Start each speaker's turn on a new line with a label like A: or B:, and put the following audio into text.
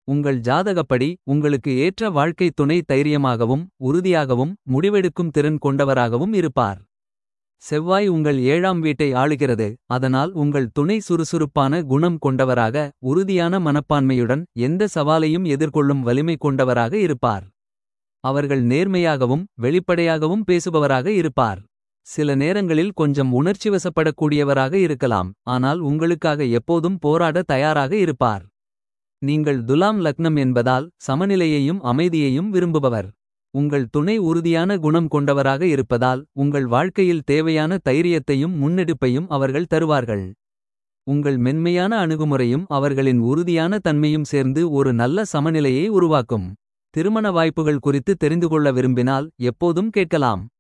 A: உங்கள் ஜாதகப்படி உங்களுக்கு ஏற்ற வாழ்க்கை துணை தைரியமாகவும் உறுதியாகவும் முடிவெடுக்கும் திறன் கொண்டவராகவும் இருப்பார் செவ்வாய் உங்கள் ஏழாம் வீட்டை ஆளுகிறது அதனால் உங்கள் துணை சுறுசுறுப்பான குணம் கொண்டவராக உறுதியான மனப்பான்மையுடன் எந்த சவாலையும் எதிர்கொள்ளும் வலிமை கொண்டவராக இருப்பார் அவர்கள் நேர்மையாகவும் வெளிப்படையாகவும் பேசுபவராக இருப்பார் சில நேரங்களில் கொஞ்சம் உணர்ச்சிவசப்படக்கூடியவராக இருக்கலாம் ஆனால் உங்களுக்காக எப்போதும் போராட தயாராக இருப்பார் நீங்கள் துலாம் லக்னம் என்பதால் சமநிலையையும் அமைதியையும் விரும்புபவர் உங்கள் துணை உறுதியான குணம் கொண்டவராக இருப்பதால் உங்கள் வாழ்க்கையில் தேவையான தைரியத்தையும் முன்னெடுப்பையும் அவர்கள் தருவார்கள் உங்கள் மென்மையான அணுகுமுறையும் அவர்களின் உறுதியான தன்மையும் சேர்ந்து ஒரு நல்ல சமநிலையை உருவாக்கும் திருமண வாய்ப்புகள் குறித்து தெரிந்து கொள்ள விரும்பினால் எப்போதும் கேட்கலாம்